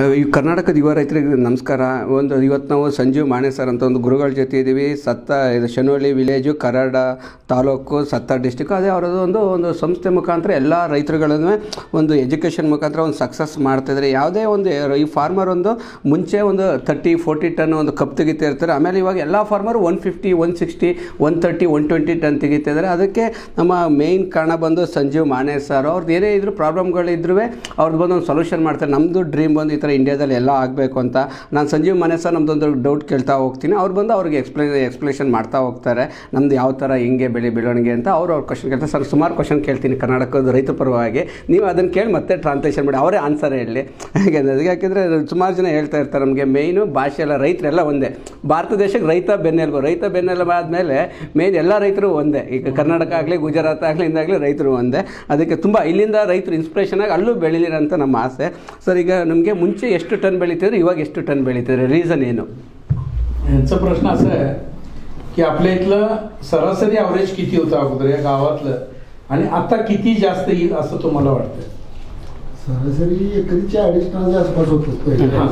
ಈ ಕರ್ನಾಟಕದ ಯುವ ರೈತರಿಗೆ ನಮಸ್ಕಾರ ಒಂದು ಇವತ್ತು ನಾವು ಸಂಜೀವ್ ಮಾಣೆ ಸರ್ ಅಂತ ಒಂದು ಗುರುಗಳ ಜೊತೆ ಇದ್ದೀವಿ ಸತ್ತ ಇದು ಶನೋಳಿ ವಿಲೇಜು ಕರಾಡ ತಾಲೂಕು ಸತ್ತ ಡಿಸ್ಟಿಕ್ ಅದೇ ಅವರದ್ದು ಒಂದು ಒಂದು ಸಂಸ್ಥೆ ಮುಖಾಂತರ ಎಲ್ಲ ರೈತರುಗಳನ್ನು ಒಂದು ಎಜುಕೇಷನ್ ಮುಖಾಂತರ ಒಂದು ಸಕ್ಸಸ್ ಮಾಡ್ತಾಯಿದ್ದಾರೆ ಯಾವುದೇ ಒಂದು ಈ ಫಾರ್ಮರ್ ಒಂದು ಮುಂಚೆ ಒಂದು ತರ್ಟಿ ಫೋರ್ಟಿ ಟನ್ ಒಂದು ಕಪ್ ತೆಗಿತಾ ಇರ್ತಾರೆ ಆಮೇಲೆ ಇವಾಗ ಎಲ್ಲ farmer one fifty one sixty one thirty one twenty ton ತೆಗಿತಾ ಇದ್ದಾರೆ ಅದಕ್ಕೆ ನಮ್ಮ ಮೇಯ್ನ್ ಕಾರಣ ಬಂದು ಸಂಜೀವ್ ಮಾಣೆ ಸರ್ ಅವ್ರದ್ದು ಏನೇ ಇದ್ರು ಪ್ರಾಬ್ಲಮ್ಗಳಿದ್ರೂ ಅವ್ರದ್ದು ಬಂದು ಒಂದು ಸೊಲ್ಯೂಷನ್ ಮಾಡ್ತಾರೆ ನಮ್ಮದು ಡ್ರೀಮ್ ಬಂದು ಈ ಥರ ಇಂಡಿಯಾದಲ್ಲಿ ಎಲ್ಲ ಆಗಬೇಕು ಅಂತ ನಾನು ಸಂಜೀವ್ ಮನೆ ಸರ್ ನಮ್ಮದೊಂದು ಡೌಟ್ ಕೇಳ್ತಾ ಹೋಗ್ತೀನಿ ಅವ್ರು ಬಂದು ಅವ್ರಿಗೆ ಎಕ್ಸ್ಪ್ಲೇ ಎಕ್ಸ್ಪ್ಲೇಷನ್ ಮಾಡ್ತಾ ಹೋಗ್ತಾರೆ ನಮ್ದು ಯಾವ ಥರ ಹೆಂಗೆ ಬೆಳೆ ಬೆಳವಣಿಗೆ ಅಂತ ಅವ್ರು ಅವ್ರ ಕ್ವಶನ್ ಕೇಳ್ತಾರೆ ಸರ್ ಸುಮಾರು ಕ್ವಶನ್ ಕೇಳ್ತೀನಿ ಕರ್ನಾಟಕದ ರೈತ ಪರವಾಗಿ ನೀವು ಅದನ್ನು ಕೇಳಿ ಮತ್ತೆ ಟ್ರಾನ್ಸ್ಲೇಷನ್ ಮಾಡಿ ಅವರೇ ಆನ್ಸರ್ ಹೇಳಿ ಯಾಕೆಂದರೆ ಯಾಕೆಂದರೆ ಸುಮಾರು ಜನ ಹೇಳ್ತಾ ಇರ್ತಾರೆ ನಮಗೆ ಮೇಯ್ನು ಭಾಷೆ ಎಲ್ಲ ರೈತರೆಲ್ಲ ಒಂದೇ ಭಾರತ ದೇಶಕ್ಕೆ ರೈತ ಬೆನ್ನೆಲುಬು ರೈತ ಬೆನ್ನೆಲುಬು ಆದಮೇಲೆ ಮೇಯ್ನ್ ಎಲ್ಲ ರೈತರು ಒಂದೇ ಈಗ ಕರ್ನಾಟಕ ಆಗಲಿ ಗುಜರಾತ್ ಆಗಲಿ ಇಂದಾಗಲಿ ರೈತರು ಒಂದೇ ಅದಕ್ಕೆ ತುಂಬ ಇಲ್ಲಿಂದ ರೈತರು ಇನ್ಸ್ಪಿರೇಷನ್ ಆಗಿ ಅಲ್ಲೂ ಬೆಳೀಲಿರ ಅಂತ ನಮ್ಮ ಆಸೆ ಸರ್ ಈಗ ನಮಗೆ ಮುಂಚೆ ಎಷ್ಟು ಟನ್ ಬೆಳೀತಿದ್ರೆ ಇವಾಗ ಎಷ್ಟು ಟನ್ ಬೆಳೀತಿದ್ರೆ ರೀಸನ್ ಏನು यांचा प्रश्न असा आहे की आपल्या इथलं सरासरी ॲव्हरेज किती होतं अगोदर या गावातलं आणि आता किती जास्त येईल असं तुम्हाला वाटतं सरासरी एकरीच्या अडीच टनाच्या आसपास होतं पहिले हा.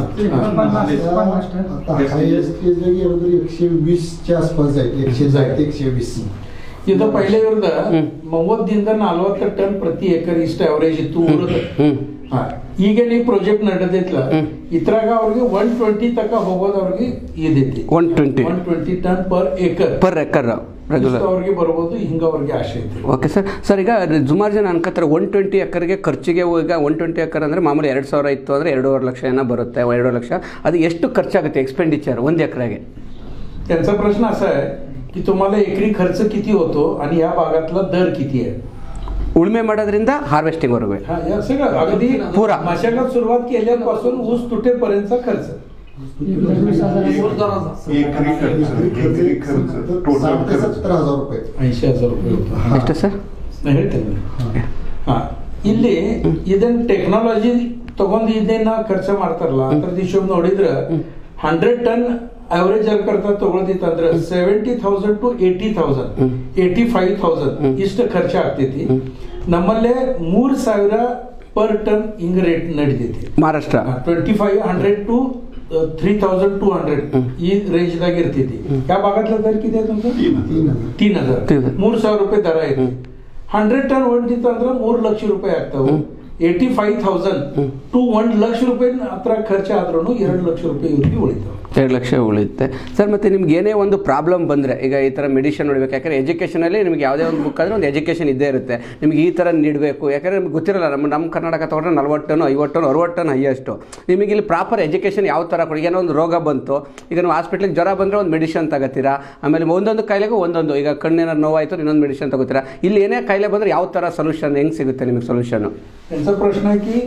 आता हायएस्ट गेलं गेलं तर एकशे वीसच्या आसपास जाईल एकशे जाईल एकशे वीस ಇನ್ನು ಪहिले ವಿರುದ್ಧ ಹ್ಮ್. ಮೂವತ್ತರಿಂದ ನಲವತ್ತು ಟನ್ ಪ್ರತಿ ಎಕರ್ ಇಷ್ಟು ಅವರೇಜ್ ಇತ್ತು ಊರದ ಹ್ಞೂ ಹಾ. ಈಗ ನೀವು ಪ್ರಾಜೆಕ್ಟ್ ನಡೆದಿತ್ಲ ಹ್ಮ್. ಇದ್ರಾಗ ಅವ್ರಿಗೆ ಒನ್ ಟ್ವೆಂಟಿ ತನಕ ಹೋಗೋದು ಅವ್ರಿಗೆ ಇದೈತಿ one twenty one twenty ton per acre per acre regular ಅವ್ರಿಗೆ ಬರ್ಬೋದು ಹಿಂಗ ಅವ್ರಿಗೆ ಆಸೆ ಐತಿ ಓಕೆ ಸರ್ ಸರ್ ಈಗ ಸುಮಾರು ಜನ ಅನ್ಕೋತಾರೆ ಒನ್ ಟ್ವೆಂಟಿ ಎಕರ್ಗೆ ಖರ್ಚಿಗೆ ಈಗ ಒನ್ ಟ್ವೆಂಟಿ ಎಕರ್ ಅಂದರೆ ಮಾಮೂಲಿ ಎರಡು ಸಾವಿರ ಇತ್ತು ಅಂದರೆ ಎರಡೂವರೆ ಲಕ್ಷ ಏನೋ ಬರುತ್ತೆ ಎರಡೂವರೆ ಲಕ್ಷ ಅದು ಎಷ್ಟು ಖರ್ಚಾಗುತ್ತೆ ಎಕ್ಸ್ಪೆಂಡಿಚರ್ ಒಂದು ಎಕರೆಗೆ त्यांचा प्रश्न असा आहे की तुम्हाला एकरी खर्च किती होतो आणि या भागातला दर किती आहे ಉಳುಮೆ ಮಾಡೋದ್ರಿಂದ ಹಾರ್ವೆಸ್ಟಿಂಗ್ವರೆಗೂ हा या सगळं अगदी पुरा. मशागत सुरुवात केल्यापासून ऊस तुटेपर्यंतचा खर्च एकरी खर्च एकरी खर्च टोटल साठ ते खर्च सत्तर हजार रुपये ऐंशी हजार रुपये होतो हा. ಎಷ್ಟು ಸರ್ ನಾನು ಹೇಳ್ತೇನೆ ಹಾ ಇಲ್ಲಿ ಇದನ್ನ ಟೆಕ್ನಾಲಜಿ ತಗೊಂಡು ಇದನ್ನ ಖರ್ಚು ಮಾಡ್ತಾರಲ್ಲ ಅದ್ರ ದಿವಸ ನೋಡಿದ್ರ ಹಂಡ್ರೆಡ್ ಟನ್ ಅವರೇಜ್ ಕರ್ತಾ ತಗೊಳ್ದಿತ್ತಂದ್ರ seventy thousand to eighty thousand eighty five thousand ಇಷ್ಟು ಖರ್ಚು ಆಗ್ತೈತಿ ನಮ್ಮಲ್ಲೇ ಮೂರ್ ಸಾವಿರ ಪರ್ ಟನ್ ಹಿಂಗ್ ರೇಟ್ ನಡಿತೈತಿ Maharashtra twenty five hundred to three thousand two hundred ही रेंजದಾಗ ಇರ್ತೈತಿ या ಭಾಗತ್ಲ ದರ किती आहे तुमचं तीन हजार. तीन हजार तीन हजार. ಮೂರ್ ಸಾವಿರ ರೂಪಾಯಿ ದರ ಐತಿ ಹಂಡ್ರೆಡ್ ಟನ್ ಹೊಂಟಿತ್ತು ಅಂದ್ರೆ ಮೂರ್ ಲಕ್ಷ ರೂಪಾಯಿ ಆಗ್ತಾವು ಏಟಿ ಫೈವ್ ಥೌಸಂಡ್ ಟು ಒಂದ್ ಲಕ್ಷ ರೂಪಾಯಿ ಹತ್ರ ಖರ್ಚು ಆದ್ರೂ ಎರಡು ಲಕ್ಷ ರೂಪಾಯಿ ಇವ್ರಿಗೆ ಉಳಿತಾವ ಎರಡು ಲಕ್ಷ ಉಳಿಯುತ್ತೆ ಸರ್ ಮತ್ತು ನಿಮ್ಗೆ ಏನೇ ಒಂದು ಪ್ರಾಬ್ಲಮ್ ಬಂದರೆ ಈಗ ಈ ಥರ ಮೆಡಿಷನ್ ನೋಡ್ಬೇಕು ಯಾಕಂದರೆ ಎಜುಕೇಷನಲ್ಲಿ ನಿಮ್ಗೆ ಯಾವುದೇ ಒಂದು ಬುಕ್ ಆದರೆ ಒಂದು ಎಜುಕೇಷನ್ ಇದ್ದೇ ಇರುತ್ತೆ ನಿಮ್ಗೆ ಈ ಥರ ನೀಡಬೇಕು ಯಾಕಂದರೆ ನಿಮ್ಗೆ ಗೊತ್ತಿರಲ್ಲ ನಮ್ಮ ನಮ್ಮ ಕರ್ನಾಟಕ ತೊಗೊಂಡ್ರೆ ನಲ್ವತ್ತು ಟನ್ ಐವತ್ತು ಟನ್ ಅರವತ್ತು ಟನ್ ಹೈಯೆಸ್ಟು ನಿಮಗೆ ಇಲ್ಲಿ ಪ್ರಾಪರ್ ಎಜುಕೇಷನ್ ಯಾವ ಥರ ಕೊಡಿ ಏನೋ ಒಂದು ರೋಗ ಬಂತು ಈಗ ನೀವು ಹಾಸ್ಪಿಟ್ಲಿಗೆ ಜ್ವರ ಬಂದರೆ ಒಂದು ಮೆಡಿಷನ್ ತಗೋತೀರಾ ಆಮೇಲೆ ಒಂದೊಂದು ಕಾಯಿಲೆಗೂ ಒಂದೊಂದು ಈಗ ಕಣ್ಣಿನ ನೋವಾಯಿತು ಇನ್ನೊಂದು ಮೆಡಿಷನ್ ತಗೋತೀರಾ ಇಲ್ಲಿ ಏನೇ ಕಾಯಿಲೆ ಬಂದರೆ ಯಾವ ಥರ ಸೊಲ್ಯೂಷನ್ ಹೆಂಗೆ ಸಿಗುತ್ತೆ ನಿಮಗೆ ಸೊಲ್ಯೂಷನು त्यांचा प्रश्न आहे की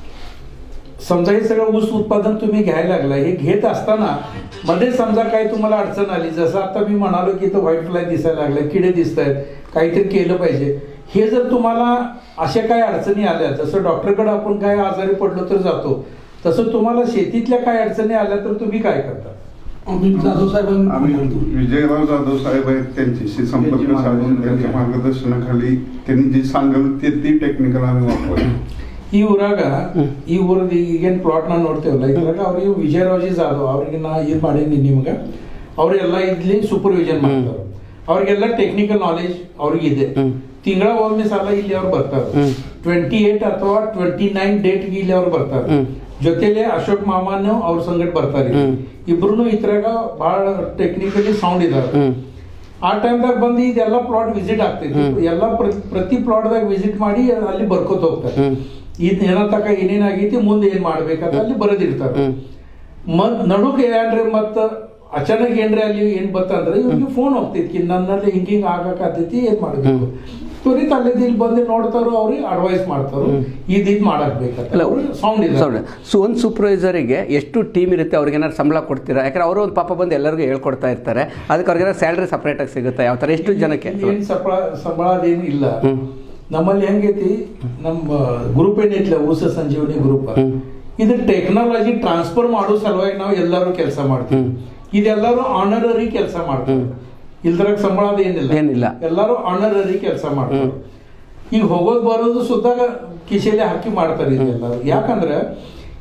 समजा हे सगळं ऊस उत्पादन तुम्ही घ्यायला लागला हे घेत असताना मध्ये समजा काही तुम्हाला अडचण आली जसं आता मी म्हणालो की तो व्हाईट फ्लाय दिसायला लागलाय किडे दिसत आहेत काहीतरी केलं पाहिजे हे जर तुम्हाला अशा काही अडचणी आल्या जसं डॉक्टरकडे आपण काय आजारी पडलो तर जातो तसं तुम्हाला शेतीतल्या काय अडचणी आल्या तर तुम्ही काय करता जाधव साहेबांना आम्ही विजयराव जाधव साहेब आहेत त्यांच्याशी संपर्क साधून त्यांच्या मार्गदर्शनाखाली त्यांनी जे सांगल ते ती टेक्निकल आम्ही वापरतो ಈ ಊರಾಗ ಈ ಊರದ ಈಗೇನು ಪ್ಲಾಟ್ ನಾವು ನೋಡ್ತೇವಲ್ಲ ಇದ್ರಾಗ ಅವ್ರಿಗೆ ವಿಜಯರಾವ್ಜಿ ಜಾಧವ್ ಅವ್ರಿಗೆ ನಾ ಇದು ಮಾಡೀನಿ ನಿಮ್ಗೆ ಅವರೆಲ್ಲ ಇಲ್ಲಿ ಸೂಪರ್ವಿಷನ್ ಮಾಡ್ತಾರೆ ಅವ್ರಿಗೆಲ್ಲ ಟೆಕ್ನಿಕಲ್ ನಾಲೆಜ್ ಅವ್ರಿಗೆ ಇದೆ ತಿಂಗಳ ಒಮ್ಮೆ ಸಲ ಇಲ್ಲಿ ಅವ್ರು ಬರ್ತಾರೆ ಹ್ಮ್. ಟ್ವೆಂಟಿ ಏಟ್ ಅಥವಾ ಟ್ವೆಂಟಿ ನೈನ್ ಡೇಟ್ಗೆ ಇಲ್ಲಿ ಅವ್ರು ಬರ್ತಾರೆ ಹ್ಮ್. ಜೊತೆಲೆ ಅಶೋಕ್ ಮಾಮಾನು ಅವ್ರ ಸಂಗಡ ಬರ್ತಾರೆ ಹ್ಮ್. ಇಬ್ರು ಇದ್ರಾಗ ಬಹಳ ಟೆಕ್ನಿಕಲಿ ಸೌಂಡ್ ಇದಾರೆ ಹ್ಞೂ ಆ ಟೈಮ್ದಾಗ ಬಂದು ಇದೆಲ್ಲ ಪ್ಲಾಟ್ ವಿಸಿಟ್ ಆಗ್ತೈತಿ ಹ್ಮ್. ಎಲ್ಲ ಪ್ರ- ಪ್ರತಿ ಪ್ಲಾಟ್ದಾಗ ವಿಸಿಟ್ ಮಾಡಿ ಅಲ್ಲಿ ಬರ್ಕೋತ ಹೋಗ್ತಾರೆ ಹ್ಮ್. ಇದ್ ಏನತಕ ಏನೇನಾಗೈತಿ ಮುಂದೆ ಏನ್ ಮಾಡ್ಬೇಕಂತ ಅಲ್ಲಿ ಬರೆದಿರ್ತಾರೆ ಹ್ಮ್. ಮತ್ ನಡುಕ್ ಏನ್ರಿ ಮತ್ತ ಅಚಾನಕ್ ಏನ್ರಿ ಅಲ್ಲಿ ಏನ್ ಬತ್ತಂದ್ರೆ ಇವ್ರಿಗೆ ಫೋನ್ ಹೋಗ್ತೈತಿ ನನ್ನಲ್ಲಿ ಹಿಂಗ್ ಹಿಂಗ್ ಆಗಾಕತ್ತೈತಿ ಏನ್ ಮಾಡ್ಬೇಕು ತ್ವರಿತ ಅಲ್ಲಿ ಇಲ್ಲಿ ಬಂದು ನೋಡ್ತಾರೋ ಅವ್ರಿಗೆ ಅಡ್ವೈಸ್ ಮಾಡ್ತಾರೋ ಇದ್ ಇದ್ ಮಾಡಕ್ ಬೇಕಂತ ಅಲ್ಲ ಸೌಂಡ್ ಇದೆ ಸೌಂಡ್ ಸೊ ಒಂದು ಸೂಪರ್ವೈಸರಿಗೆ ಎಷ್ಟು ಟೀಮ್ ಇರುತ್ತೆ ಅವ್ರಿಗೆ ಏನಾದ್ರು ಸಂಬಳ ಕೊಡ್ತೀರಾ ಯಾಕಂದ್ರೆ ಅವರು ಒಂದು ಪಾಪ ಬಂದು ಎಲ್ಲರಿಗೂ ಹೇಳ್ಕೊಡ್ತಾ ಇರ್ತಾರೆ ಅದಕ್ಕೆ ಅವ್ರಿಗೆ ಸ್ಯಾಲ್ರಿ ಸಪ್ರೇಟಾಗಿ ಸಿಗುತ್ತೆ ಯಾವ ಥರ ಎಷ್ಟು ಜನಕ್ಕೆ ಏನ್ ಸಂಬಳ ಸಂಬಳ ಅದೇನು ಇಲ್ಲ ಹ್ಮ್. ನಮ್ಮಲ್ಲಿ ಹೆಂಗೈತಿ ನಮ್ಮ ಗ್ರೂಪ್ ಏನೈತಿಲ್ಲ ಊಸ ಸಂಜೀವನಿ ಗ್ರೂಪ್ ಹ್ಮ್. ಇದು ಟೆಕ್ನಾಲಜಿ ಟ್ರಾನ್ಸ್ಫರ್ ಮಾಡೋ ಸಲುವಾಗಿ ನಾವು ಎಲ್ಲರೂ ಕೆಲಸ ಮಾಡ್ತೀವಿ ಹ್ಮ್. ಇದೆಲ್ಲರೂ ಆನರರಿ ಕೆಲಸ ಮಾಡ್ತಾರೆ ಇಲ್ದ್ರಾಗ ಸಂಬಳ ಅದು ಏನಿಲ್ಲ ಏನಿಲ್ಲ. ಎಲ್ಲರೂ ಆನರರಿ ಕೆಲಸ ಮಾಡ್ತಾರೆ ಈಗ ಹೋಗೋದು ಬರೋದು ಸುದ್ದಾಗ ಕಿಶೆಲೆ ಹಾಕಿ ಮಾಡ್ತಾರೆ ಇದೆಲ್ಲ ಯಾಕಂದ್ರೆ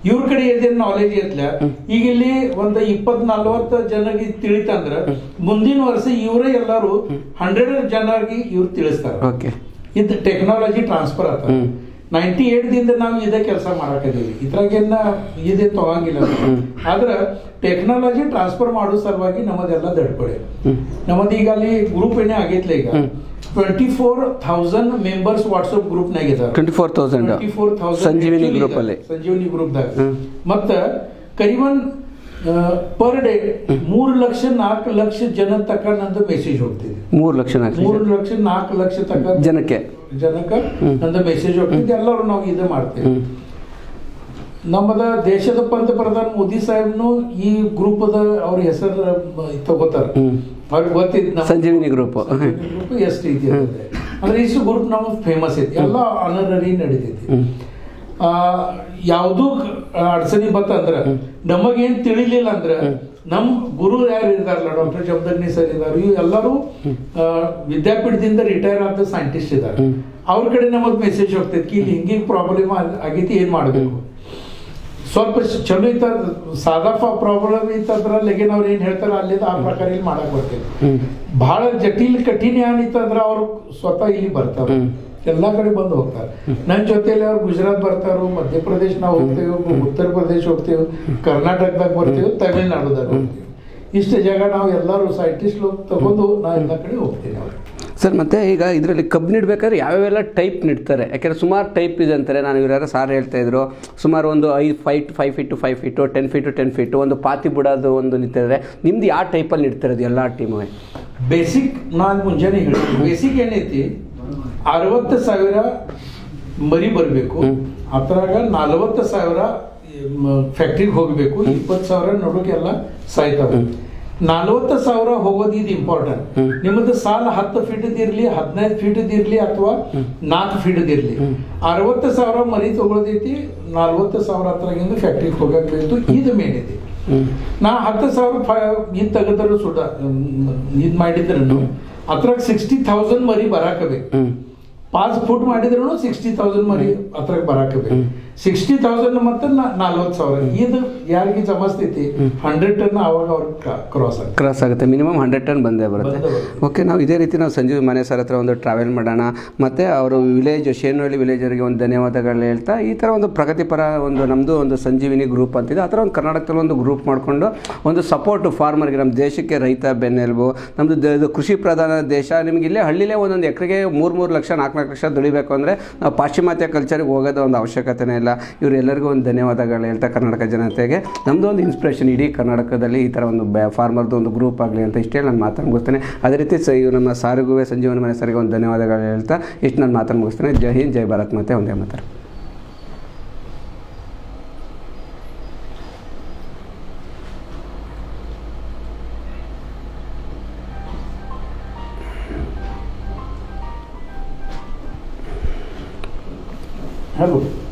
ಇವ್ರ ಕಡೆ ಏನೇನ್ ನಾಲೆಜ್ ಐತ್ಲ ಈಗ ಇಲ್ಲಿ ಒಂದ್ ಇಪ್ಪತ್ ನಲ್ವತ್ತು ಜನರಿಗೆ ತಿಳಿತಂದ್ರ ಮುಂದಿನ ವರ್ಷ ಇವರೇ ಎಲ್ಲಾರು ಹಂಡ್ರೆಡ್ ಜನರಿಗೆ ಇವ್ರು ತಿಳಿಸ್ತಾರ ಓಕೆ ಇದು ಟೆಕ್ನಾಲಜಿ ಟ್ರಾನ್ಸ್ಫರ್ ಆತ ಹ್ಮ್. ನೈಂಟಿ ಏಟ್ ದಿಂದ ನಾವು ಇದೇ ಕೆಲಸ ಮಾಡಕದೀವಿ ಇದ್ರಾಗೇನ ಇದೇ ತಗೊಂಗಿಲ್ಲ ಆದ್ರ ಟೆಕ್ನಾಲಜಿ ಟ್ರಾನ್ಸ್ಫರ್ ಮಾಡೋ ಸಲುವಾಗಿ ನಮ್ಮದೆಲ್ಲ ದಡ್ಕೊಳೆ ಹ್ಮ್. ನಮ್ಮದು ಈಗ ಅಲ್ಲಿ ಗ್ರೂಪ್ ಏನೇ ಆಗೈತ್ಲ ಈಗ ಹ್ಮ್. Twenty four thousand members WhatsApp group ನಾಗ ಇದಾರೆ twenty four thousand Sanjeevini group ಅಲ್ಲಿ ಸಂಜೀವಿನಿ ಗ್ರೂಪ್ದಾಗ ಹ್ಮ್. ಮತ್ತ ಕರಿವನ್ ಪರ್ ಡೇ ಮೂರು ಲಕ್ಷ ನಾಲ್ಕು ಲಕ್ಷ ಜನ ತಕ್ಕ ನಂದು ಮೆಸೇಜ್ ಹೋಗ್ತಿದೆ ಮೂರು ಲಕ್ಷ ನಾಲ್ಕು ಮೂರು ಲಕ್ಷ ಲಕ್ಷ ನಾಲ್ಕು ಲಕ್ಷ ತಕ್ಕ ಜನಕ್ಕೆ ಜನಕ್ಕ ಹ್ಮ್. ನಂದು ಮೆಸೇಜ್ ಹೋಗ್ತಿದೆ ಎಲ್ಲರೂ ನಾವು ಇದು ಮಾಡ್ತೇವೆ ಹ್ಮ್. ನಮ್ಮದ ದೇಶದ ಪಂತಪ್ರಧಾನ ಮೋದಿ ಸಾಹೇಬ್ನು ಈ ಗ್ರೂಪ್ ಅದ ಅವ್ರ ಹೆಸರು ತಗೋತಾರ ಹ್ಮ್. ಅವ್ರಿಗೆ ಗೊತ್ತಿದ್ ಸಂಜೀವಿನಿ ಗ್ರೂಪ್ ಗ್ರೂಪ್ ಎಷ್ಟು ಐತಿ ಅಂದ್ರೆ ಅಂದ್ರೆ ಇಷ್ಟು ಗ್ರೂಪ್ ನಮ್ಗೆ ಫೇಮಸ್ ಐತಿ ಎಲ್ಲ ಆನರರಿ ನಡೀತೈತಿ ಹ್ಮ್. ಆ ಯಾವ್ದು ಅಡಚಣೆ ಬತ್ತಂದ್ರ ನಮಗೇನ್ ತಿಳಿಲಿಲ್ಲ ಅಂದ್ರ ನಮ್ ಗುರು ಯಾರು ಇದಾರಲ್ಲ ಡಾಕ್ಟರ್ ಶಬ್ದಗ್ನಿ ಸರ್ ಇದಾರ ಇವ್ ಎಲ್ಲರೂ ಆ, ವಿದ್ಯಾಪೀಠದಿಂದ ರಿಟೈರ್ ಆದ ಸೈಂಟಿಸ್ಟ್ ಇದಾರೆ ಹ್ಮ್. ಅವ್ರ ಕಡೆ ನಮಗ್ ಮೆಸೇಜ್ ಹೋಗ್ತೈತಿ ಇಲ್ಲಿ ಹಿಂಗಿಂಗ್ ಪ್ರಾಬ್ಲಮ್ ಆಗೈತಿ ಏನ್ ಮಾಡ್ಬೇಕು ಸ್ವಲ್ಪ ಶ- ಚಲೋ ಇತ್ತ ಸಾದಾ ಪ್ರಾಬ್ಲಮ್ ಇತ್ತಂದ್ರ ಲೆಗಿನ್ ಅವ್ರು ಏನ್ ಹೇಳ್ತಾರ ಅಲ್ಲಿಂದ ಆ ಪ್ರಕಾರ ಇಲ್ಲಿ ಮಾಡಕ್ ಬರ್ತೈತಿ ಹ್ಮ್. ಬಹಳ ಜಟಿಲ್ ಕಠಿಣ ಏನಿತ್ತಂದ್ರ ಅವ್ರು ಸ್ವತಃ ಇಲ್ಲಿ ಬರ್ತಾರೆ ಹ್ಮ್. ಎಲ್ಲಾ ಕಡೆ ಬಂದು ಹೋಗ್ತಾರೆ ನನ್ನ ಜೊತೆಲಿ ಅವ್ರು ಗುಜರಾತ್ ಬರ್ತಾರೋ ಮಧ್ಯಪ್ರದೇಶ ನಾವು ಹೋಗ್ತೇವೆ ಉತ್ತರ ಪ್ರದೇಶ ಹೋಗ್ತೇವೆ ಕರ್ನಾಟಕದಾಗ ಬರ್ತೇವೆ ತಮಿಳ್ನಾಡುದಾಗ ಹೋಗ್ತೇವೆ ಇಷ್ಟು ಜಾಗ ನಾವು ಎಲ್ಲರೂ ಸೈಂಟಿಸ್ಟ್ ತಗೊಂಡು ನಾ ಎಲ್ಲ ಕಡೆ ಹೋಗ್ತೇನೆ ಅವ್ರು ಸರ್ ಮತ್ತೆ ಈಗ ಇದರಲ್ಲಿ ಕಬ್ಬು ನೆಡ್ಬೇಕಾದ್ರೆ ಯಾವ್ಯಾವೆಲ್ಲ ಟೈಪ್ ನೆಡ್ತಾರೆ ಯಾಕೆಂದ್ರೆ ಸುಮಾರು ಟೈಪ್ ಇದೆ ಅಂತಾರೆ ನಾನು ಇವ್ರು ಸಾರ್ ಹೇಳ್ತಾ ಇದ್ರು ಸುಮಾರು ಒಂದು ಐದು five five feet five feet ten feet ten feet ಒಂದು ಪಾತಿ ಬಿಡೋದು ಒಂದು ನಿಂತಿದ್ದಾರೆ ನಿಮ್ದು ಯಾವ ಟೈಪಲ್ಲಿ ನಿಡ್ತಿರೋದು ಎಲ್ಲ ಟೀಮು ಬೇಸಿಕ್ ನಾನು ಮುಂಜಾನೆ ಹೇಳಿದೆ ಬೇಸಿಕ್ ಏನೈತಿ ಅರವತ್ತು ಸಾವಿರ ಮರಿ ಬರಬೇಕು ಹ್ಮ್. ಅದ್ರಾಗ ನಲವತ್ತು ಸಾವಿರ ಫ್ಯಾಕ್ಟ್ರಿಗೆ ಹೋಗಬೇಕು ಇಪ್ಪತ್ತು ಸಾವಿರ ನಡುಗೆಲ್ಲ ಸಾಯ್ತಾವೆ ಹ್ಮ್. ನಲವತ್ತು ಸಾವಿರ ಹೋಗೋದು ಇದು ಇಂಪಾರ್ಟೆಂಟ್ ಹ್ಮ್. ನಿಮ್ಮದು ಸಾಲ ಹತ್ತು ಫೀಟದಿರ್ಲಿ ಹದಿನೈದು ಫೀಟದಿರ್ಲಿ ಅಥವಾ ನಾಲ್ಕು ಫೀಟದಿರ್ಲಿ ಹ್ಮ್. ಅರವತ್ತು ಸಾವಿರ ಮರಿ ತಗೊಳ್ದೈತಿ ನಲ್ವತ್ತು ಸಾವಿರ ಹತ್ರಗಿಂದ ಫ್ಯಾಕ್ಟ್ರಿಗೆ ಹೋಗಬೇಕು ಇದು ಮೇನ್ ಐತಿ ಹ್ಮ್. ನಾ ಹತ್ತು ಸಾವಿರ ಫ ಇದು ತೆಗೆದ್ರು ಸುಡ ಇದು ಮಾಡಿದ್ರು ಅದ್ರಾಗ ಸಿಕ್ಸ್ಟಿ ಥೌಸಂಡ್ ಮರಿ ಬರಾಕಬೇಕು ಹ್ಞೂ ಪಾಸ್ ಫುಟ್ ಮಾಡಿದ್ರು ಸಿಕ್ಸ್ಟಿ ತೌಸಂಡ್ ಮರಿ ಅದ್ರಾಗ ಬರಾಕಬೇಕು ಹ್ಮ್. ಸಿಕ್ಸ್ಟಿ ತೌಸಂಡ್ ಮತ್ತೆ ನಲ್ವತ್ತು ಸಾವಿರ ಇದು ಯಾರಿಗೆ ಜಮಸ್ತೈತಿ ಹಂಡ್ರೆಡ್ ಟನ್ ಅವಾಗ ಅವ್ರಿಗೆ ಕ್ರಾಸ್ ಆಗುತ್ತೆ ಕ್ರಾಸ್ ಆಗುತ್ತೆ ಮಿನಿಮಮ್ ಹಂಡ್ರೆಡ್ ಟನ್ ಬಂದೇ ಬರುತ್ತೆ ಬಂದೇ ಬರುತ್ತೆ. ಓಕೆ ನಾವು ಇದೇ ರೀತಿ ನಾವು ಸಂಜೀವ್ ಮನೆ ಸರ್ ಹತ್ರ ಒಂದು ಟ್ರಾವೆಲ್ ಮಾಡೋಣ ಮತ್ತು ಅವರು ವಿಲೇಜ್ ಶೇನಹಳ್ಳಿ ವಿಲೇಜರಿಗೆ ಒಂದು ಧನ್ಯವಾದಗಳು ಹೇಳ್ತಾ ಈ ಥರ ಒಂದು ಪ್ರಗತಿಪರ ಒಂದು ನಮ್ಮದು ಒಂದು ಸಂಜೀವಿನಿ ಗ್ರೂಪ್ ಅಂತಿದೆ ಆ ಥರ ಒಂದು ಕರ್ನಾಟಕದಲ್ಲಿ ಒಂದು ಗ್ರೂಪ್ ಮಾಡಿಕೊಂಡು ಒಂದು ಸಪೋರ್ಟ್ ಫಾರ್ಮರ್ಗೆ ನಮ್ಮ ದೇಶಕ್ಕೆ ರೈತ ಬೆನ್ನೆಲುಬು ನಮ್ಮದು ದ- ಇದು ಕೃಷಿ ಪ್ರಧಾನ ದೇಶ ನಿಮ್ಗೆ ಇಲ್ಲೇ ಹಳ್ಳಿಲೇ ಒಂದೊಂದು ಎಕರೆಗೆ ಮೂರು ಮೂರು ಲಕ್ಷ ನಾಲ್ಕು ನಾಲ್ಕು ಲಕ್ಷ ದುಡಿಬೇಕು ಅಂದರೆ ನಾವು ಪಾಶ್ಚಿಮಾತ್ಯ ಕಲ್ಚರ್ಗೆ ಹೋಗೋದು ಒಂದು ಅವಶ್ಯಕತೆನೇ ಇಲ್ಲ ಇವರೆಲ್ಲರಿಗೂ ಒಂದು ಧನ್ಯವಾದಗಳು ಹೇಳ್ತಾ ಕರ್ನಾಟಕ ಜನತೆಗೆ ನಮ್ಮದು ಒಂದು ಇನ್ಸ್ಪಿರೇಷನ್ ಇಡೀ ಕರ್ನಾಟಕದಲ್ಲಿ ಈ ಥರ ಒಂದು ಬ್ಯಾ ಫಾರ್ಮರ್ದು ಒಂದು ಗ್ರೂಪ್ ಆಗಲಿ ಅಂತ ಇಷ್ಟೇ ನಾನು ಮಾತನ್ನು ಮುಗಿಸ್ತೇನೆ ಅದೇ ರೀತಿ ಸ ಇವ್ರು ನಮ್ಮ ಸಾರಿಗೂ ಸಂಜೀವನ ಮನೆ ಸರಿಗೆ ಒಂದು ಧನ್ಯವಾದಗಳು ಹೇಳ್ತಾ ಇಷ್ಟು ನಾನು ಮಾತನ್ನು ಮುಗಿಸ್ತೇನೆ ಜೈ ಹಿಂದ್ ಜೈ ಭಾರತ್ ಮತ್ತೆ ಒಂದೇ ಮಾತಾರೆ ಹಲೋ